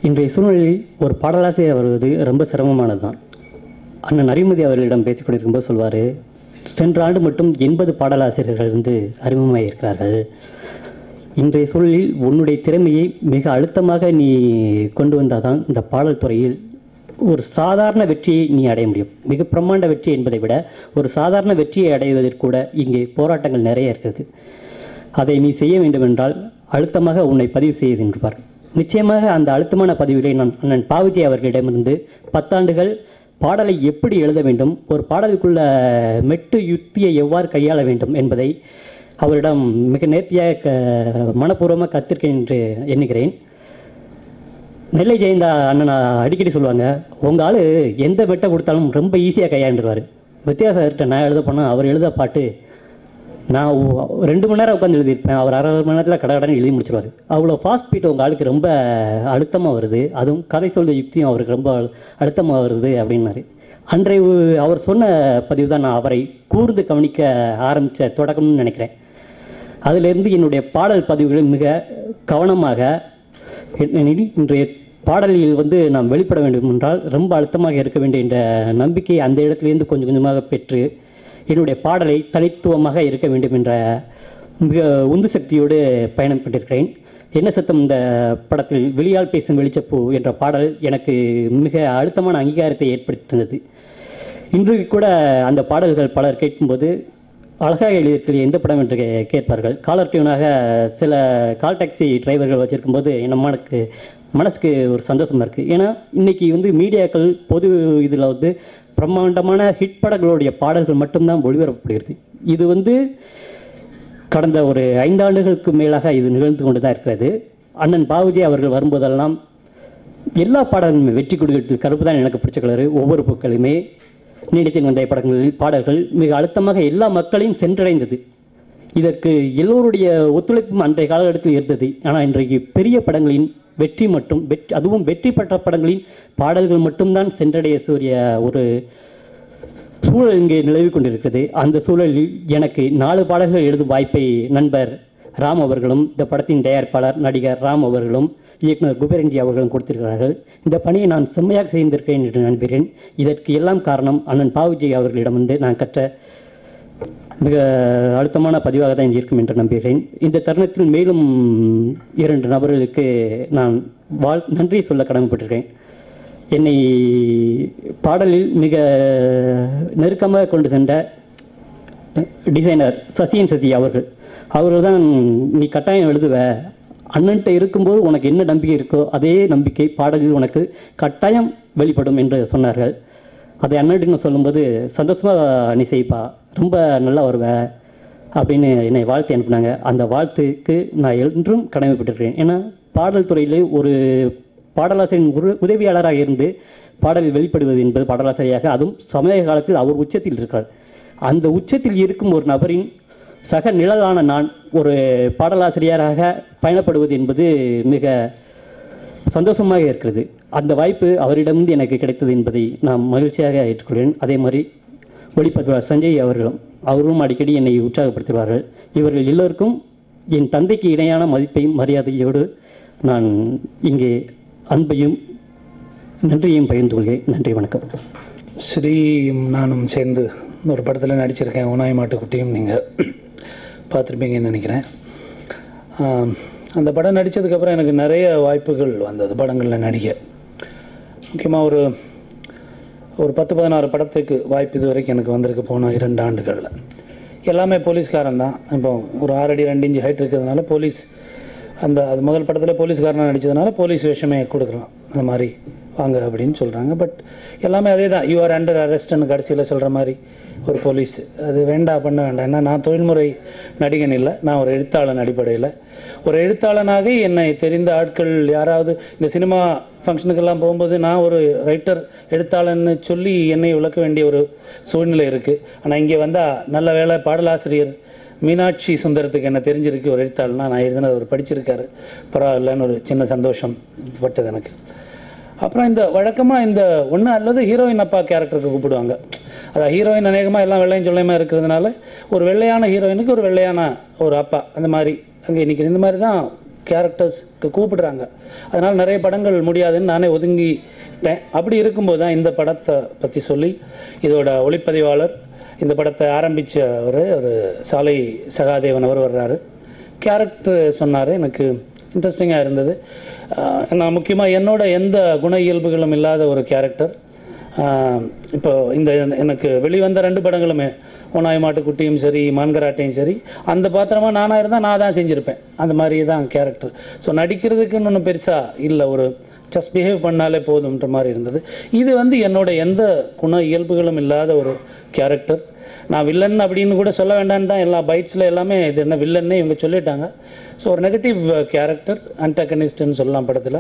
இன்றைய சூழ்நிலையில் ஒரு பாடலாசிரியர் வருவது ரொம்ப சிரமமானது தான் அண்ணன் அறிமுதி அவர்களிடம் பேசிக் கொண்டிருக்கும்போது சொல்வார் சென்ற ஆண்டு மட்டும் எண்பது பாடலாசிரியர்கள் வந்து அறிமுகமாக இருக்கிறார்கள் இன்றைய சூழலில் உன்னுடைய திறமையை மிக அழுத்தமாக நீ கொண்டு வந்தாதான் இந்த பாடல் துறையில் ஒரு சாதாரண வெற்றியை நீ அடைய முடியும் மிக பிரம்மாண்ட வெற்றி என்பதை விட ஒரு சாதாரண வெற்றியை அடைவதற்கூட இங்கே போராட்டங்கள் நிறைய இருக்கிறது அதை நீ செய்ய வேண்டுமென்றால் அழுத்தமாக உன்னை பதிவு செய்திருப்பார் நிச்சயமாக அந்த அழுத்தமான பதிவுகளை நான் அண்ணன் பாவிஜி அவர்களிடமிருந்து பத்தாண்டுகள் பாடலை எப்படி எழுத வேண்டும் ஒரு பாடலுக்குள்ள மெட்டு யுக்தியை எவ்வாறு கையாள வேண்டும் என்பதை அவரிடம் மிக நேர்த்தியாக க மனப்பூர்வமாக கற்றிருக்கேன் என்று எண்ணுகிறேன் நெல்லை ஜெயந்தா அண்ணன் அடிக்கடி சொல்லுவாங்க உங்கள் ஆள் எந்த மெட்டை கொடுத்தாலும் ரொம்ப ஈஸியாக கையாண்டுருவார் வித்தியாசர்கிட்ட நான் எழுத போனால் அவர் எழுத பாட்டு நான் ஒ- ரெண்டு மணி நேரம் உட்காந்து எழுதியிருப்பேன் அவர் அரை மணி நேரத்தில் கடை கடன் எழுதி முடிச்சிருவார் அவ்வளோ ஃபாஸ்ட் ஸ்பீட் உங்கள் ஆளுக்கு ரொம்ப அழுத்தமாக வருது அதுவும் கதை சொல்ல யுக்தியும் அவருக்கு ரொம்ப அழுத்தமாக வருது அப்படின்னாரு அன்றைய ஒ- அவர் சொன்ன பதிவு தான் நான் அவரை கூர்ந்து கவனிக்க ஆரம்பித்த தொடக்கம்னு நினைக்கிறேன் அதிலிருந்து என்னுடைய பாடல் பதிவுகளை மிக கவனமாக ஏனெனில் இன்றைய பாடலில் வந்து நாம் வெளிப்பட வேண்டும் என்றால் ரொம்ப அழுத்தமாக இருக்க வேண்டிய என்ற நம்பிக்கை அந்த இடத்திலிருந்து கொஞ்சம் கொஞ்சமாக பெற்று என்னுடைய பாடலை தனித்துவமாக இருக்க வேண்டும் என்ற மிக உந்து சக்தியோடு பயணம் பெற்றிருக்கிறேன் என்ன சத்தம் இந்த படத்தில் வெளியால் பேசும் வெளிச்சப்பூ என்ற பாடல் எனக்கு மிக அழுத்தமான அங்கீகாரத்தை ஏற்படுத்தி தந்தது இன்றைக்கு கூட அந்த பாடல்கள் பலர் கேட்கும்போது அழகாக எழுதியிருக்கிற எந்த படம் என்று கே- கேட்பார்கள் காலர் டியூனாக சில கால் டாக்ஸி டிரைவர்கள் வச்சிருக்கும்போது நமக்கு மனசுக்கு ஒரு சந்தோஷமா இருக்குது ஏன்னா இன்னைக்கு வந்து மீடியாக்கள் பொது இதில் வந்து பிரம்மாண்டமான ஹிட் படங்களுடைய பாடல்கள் மட்டும்தான் ஒளிபரப்பப்படுகிறது இது வந்து கடந்த ஒரு ஐந்தாண்டுகளுக்கு மேலாக இது நிகழ்ந்து கொண்டு தான் இருக்கிறது அண்ணன் பாவுஜி அவர்கள் வரும்போதெல்லாம் எல்லா பாடல்களுமே வெற்றி கொடுக்கிறது கருப்பு தான் எனக்கு பிடிச்ச கலரு ஒவ்வொரு பூக்களுமே நீடித்தின் வந்த படங்களில் பாடல்கள் மிக அழுத்தமாக எல்லா மக்களையும் சென்றடைந்தது இதற்கு எல்லோருடைய ஒத்துழைப்பும் அன்றைய காலகட்டத்தில் இருந்தது ஆனால் இன்றைக்கு பெரிய படங்களின் வெற்றி மட்டும் வெற்றி அதுவும் வெற்றி பெற்ற படங்களின் பாடல்கள் மட்டும்தான் சென்றடைய சூரிய ஒரு சூழல் இங்கே நிலவி கொண்டிருக்கிறது அந்த சூழலில் எனக்கு நாலு பாடல்கள் எழுதும் வாய்ப்பை நண்பர் ராம் அவர்களும் இந்த படத்தின் தயாரிப்பாளர் நடிகர் ராம் அவர்களும் இயக்குனர் குபேரன்ஜி அவர்களும் கொடுத்திருக்கிறார்கள் இந்த பணியை நான் செம்மையாக செய்திருக்கிறேன் என்று நம்புகிறேன் இதற்கு எல்லாம் காரணம் அண்ணன் பாவுஜி அவர்களிடம் வந்து நான் கற்ற மிக அழுத்தமான பதிவாக தான் இருக்கும் என்று நம்புகிறேன் இந்த தருணத்தில் மேலும் இரண்டு நபர்களுக்கு நான் வாழ் நன்றி சொல்ல கடமைப்பட்டிருக்கேன் என்னை பாடலில் மிக நெருக்கமாக கொண்டு சென்ற டிசைனர் சசியன் சசி அவர்கள் அவர்கள் தான் நீ கட்டாயம் எழுதுவ அண்ணன்ட்ட இருக்கும்போது உனக்கு என்ன நம்பிக்கை இருக்கோ அதே நம்பிக்கை பாடலில் உனக்கு கட்டாயம் வெளிப்படும் என்று சொன்னார்கள் அதை அண்ணன்ட்டு நான் சொல்லும்போது சந்தோஷமாக நீ செய்ப்பா ரொம்ப நல்லா வருவ அப்படின்னு என்னை வாழ்த்து அனுப்புனாங்க அந்த வாழ்த்துக்கு நான் என்றும் கடமைப்பட்டிருக்கிறேன் ஏன்னா பாடல் துறையிலே ஒரு பாடலாசிரியரின் உரு உதவியாளராக இருந்து பாடலில் வெளிப்படுவது என்பது பாடலாசிரியராக அதுவும் சமய காலத்தில் அவர் உச்சத்தில் இருக்கிறார் அந்த உச்சத்தில் இருக்கும் ஒரு நபரின் சக நிழலான நான் ஒரு பாடலாசிரியராக பயணப்படுவது என்பது மிக சந்தோஷமாக இருக்கிறது அந்த வாய்ப்பு அவரிடமிருந்து எனக்கு கிடைத்தது என்பதை நான் மகிழ்ச்சியாக ஏற்றுக்கொள்கிறேன் அதே மாதிரி ஒளிப்பதிவாளர் சஞ்சய் அவர்களும் அவரும் அடிக்கடி என்னை உற்சாகப்படுத்துவார்கள் இவர்கள் எல்லோருக்கும் என் தந்தைக்கு இணையான மதிப்பையும் மரியாதையோடு நான் இங்கே அன்பையும் நன்றியையும் பகிர்ந்து கொள்கிறேன் நன்றி வணக்கம் ஸ்ரீயும் நானும் சேர்ந்து ஒரு படத்தில் நடிச்சிருக்கேன் ஓனாய் மாட்டுக்குட்டியும் நீங்கள் பார்த்துருப்பீங்கன்னு நினைக்கிறேன் ஆம், அந்த படம் நடித்ததுக்கப்புறம் எனக்கு நிறைய வாய்ப்புகள் வந்தது படங்களில் நடிக்க முக்கியமாக ஒரு ஒரு பத்து பதினாறு படத்துக்கு வாய்ப்பு இது வரைக்கும் எனக்கு வந்திருக்கு போன இரண்டு ஆண்டுகளில் எல்லாமே போலீஸ்காரன் தான் இப்போ ஒரு ஆறடி ரெண்டு இன்ச்சு ஹைட் இருக்கிறதுனால போலீஸ் அந்த அது முதல் படத்தில் போலீஸ்காரனாக நடித்ததுனால போலீஸ் வேஷமே கொடுக்குறோம் அந்த மாதிரி வாங்க அப்படின்னு சொல்கிறாங்க பட் எல்லாமே அதே தான் யூ ஆர் அண்டர் அரெஸ்ட்னு கடைசியில் சொல்கிற மாதிரி ஒரு போலீஸ் அது வேண்டாம் பண்ண வேண்டாம் ஏன்னா நான் தொழில்முறை நடிகன் இல்லை நான் ஒரு எழுத்தாளன் அடிப்படையில் ஒரு எழுத்தாளனாக என்னை தெரிந்த ஆட்கள் யாராவது இந்த சினிமா ஃபங்க்ஷனுக்கெல்லாம் போகும்போது நான் ஒரு ரைட்டர் எழுத்தாளன்னு சொல்லி என்னை விளக்க வேண்டிய ஒரு சூழ்நிலை இருக்குது ஆனால் இங்கே வந்தால் நல்ல வேளை பாடலாசிரியர் மீனாட்சி சுந்தரத்துக்கு என்ன தெரிஞ்சிருக்கு ஒரு எழுத்தாளனா நான் எழுதினது அவர் படிச்சிருக்காரு பரவாயில்லன்னு ஒரு சின்ன சந்தோஷம் பட்டது எனக்கு அப்புறம் இந்த வழக்கமாக இந்த ஒன்று அல்லது ஹீரோயின் அப்பா கேரக்டருக்கு கூப்பிடுவாங்க அதான் ஹீரோயின் அநேகமாக எல்லாம் வெள்ளையும் சொல்லையுமா இருக்கிறதுனால ஒரு வெள்ளையான ஹீரோயினுக்கு ஒரு வெள்ளையான ஒரு அப்பா அந்த மாதிரி அங்கே நிற்கிற இந்த மாதிரி தான் கேரக்டர்ஸ்க்கு கூப்பிடுறாங்க அதனால் நிறைய படங்கள் முடியாதுன்னு நானே ஒதுங்கிட்டேன் அப்படி இருக்கும்போது தான் இந்த படத்தை பற்றி சொல்லி இதோட ஒளிப்பதிவாளர் இந்த படத்தை ஆரம்பித்தவர் ஒரு சாலை சகாதேவன் அவர் வர்றாரு கேரக்டர் சொன்னார் எனக்கு இன்ட்ரெஸ்டிங்காக இருந்தது ஆஹ் நான் முக்கியமாக என்னோட எந்த குண இயல்புகளும் இல்லாத ஒரு கேரக்டர் இப்போ இந்த எனக்கு வெளிவந்த ரெண்டு படங்களுமே ஓனாய் மாட்டுக்குட்டியும் சரி மான்கராட்டையும் சரி அந்த பாத்திரமா நானாக இருந்தால் நான் தான் செஞ்சுருப்பேன் அந்த மாதிரி தான் கேரக்டர் ஸோ நடிக்கிறதுக்குன்னு ஒன்றும் பெருசாக இல்லை ஒரு ஜஸ்ட் பிஹேவ் பண்ணாலே போதும்ன்ற மாதிரி இருந்தது இது வந்து என்னோட எந்த குண இயல்புகளும் இல்லாத ஒரு கேரக்டர் நான் வில்லன் அப்படின்னு கூட சொல்ல வேண்டாம்னு தான் எல்லா பைட்ஸில் எல்லாமே இது என்ன வில்லன்னே இவங்க சொல்லிட்டாங்க ஸோ ஒரு நெகட்டிவ் கேரக்டர் அன்டகனிஸ்ட்னு சொல்லலாம் படத்தில்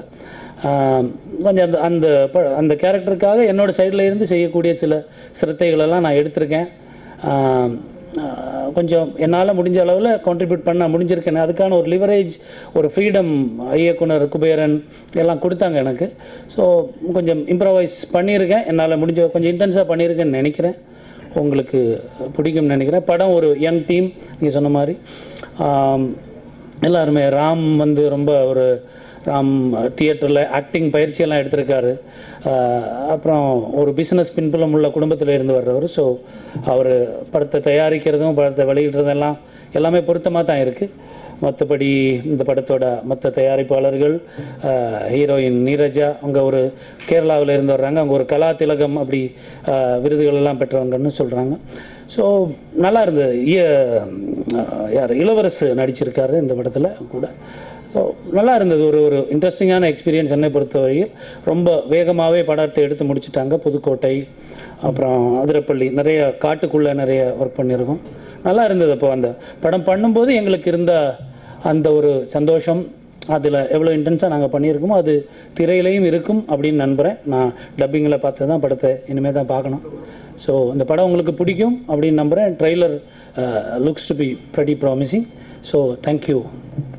கொஞ்சம் அந்த அந்த ப- அந்த கேரக்டருக்காக என்னோட சைடில் இருந்து செய்யக்கூடிய சில சிரத்தைகளெல்லாம் நான் எடுத்திருக்கேன் ஆம், ஆஹ் கொஞ்சம் என்னால் முடிஞ்ச அளவில் கான்ட்ரிபியூட் பண்ண முடிஞ்சிருக்கேன் அதுக்கான ஒரு லிவரேஜ் ஒரு ஃப்ரீடம் இயக்குனர் குபேரன் எல்லாம் கொடுத்தாங்க எனக்கு ஸோ கொஞ்சம் இம்ப்ரவைஸ் பண்ணியிருக்கேன் என்னால் முடிஞ்ச கொஞ்சம் இன்டென்ஸாக பண்ணியிருக்கேன்னு நினைக்கிறேன் உங்களுக்கு பிடிக்கும்னு நினைக்கிறேன் படம் ஒரு யங் டீம் நீங்கள் சொன்ன மாதிரி ஆம், எல்லாருமே ராம் வந்து ரொம்ப ஒரு ராம் தியேட்டரில் ஆக்டிங் பயிற்சியெல்லாம் எடுத்திருக்காரு ஆஹ் அப்புறம் ஒரு பிஸ்னஸ் பின்புலம் உள்ள குடும்பத்தில் இருந்து வர்றவர் ஸோ அவர் படத்தை தயாரிக்கிறதும் படத்தை வெளியிடுறதெல்லாம் எல்லாமே பொருத்தமாக தான் இருக்குது மற்றபடி இந்த படத்தோட மற்ற தயாரிப்பாளர்கள் ஹீரோயின் நீரஜா அவங்க ஒரு கேரளாவில் இருந்து வர்றாங்க அவங்க ஒரு கலா திலகம் அப்படி ஆஹ் விருதுகள் எல்லாம் பெற்றவங்கன்னு சொல்கிறாங்க ஸோ நல்லா இருந்தது இய- ஆஹ் யார் இளவரசு நடிச்சிருக்காரு இந்த படத்தில் கூட ஸோ நல்லா இருந்தது ஒரு ஒரு இன்ட்ரெஸ்டிங்கான எக்ஸ்பீரியன்ஸ் என்னை பொறுத்தவரையில் ரொம்ப வேகமாகவே படத்தை எடுத்து முடிச்சிட்டாங்க புதுக்கோட்டை அப்புறம் அதிரப்பள்ளி நிறைய காட்டுக்குள்ளே நிறைய ஒர்க் பண்ணியிருக்கோம் நல்லா இருந்தது அப்போ அந்த படம் பண்ணும்போது எங்களுக்கு இருந்த அந்த ஒரு சந்தோஷம் அதில் எவ்வளோ இன்டென்ஸாக நாங்கள் பண்ணியிருக்கோமோ அது திரையிலையும் இருக்கும் அப்படின்னு நம்புகிறேன் நான் டப்பிங்கில் பார்த்து தான் படத்தை இனிமேல் தான் பார்க்கணும் ஸோ இந்த படம் உங்களுக்கு பிடிக்கும் அப்படின்னு நம்புகிறேன் trailer looks to be pretty promising so thank you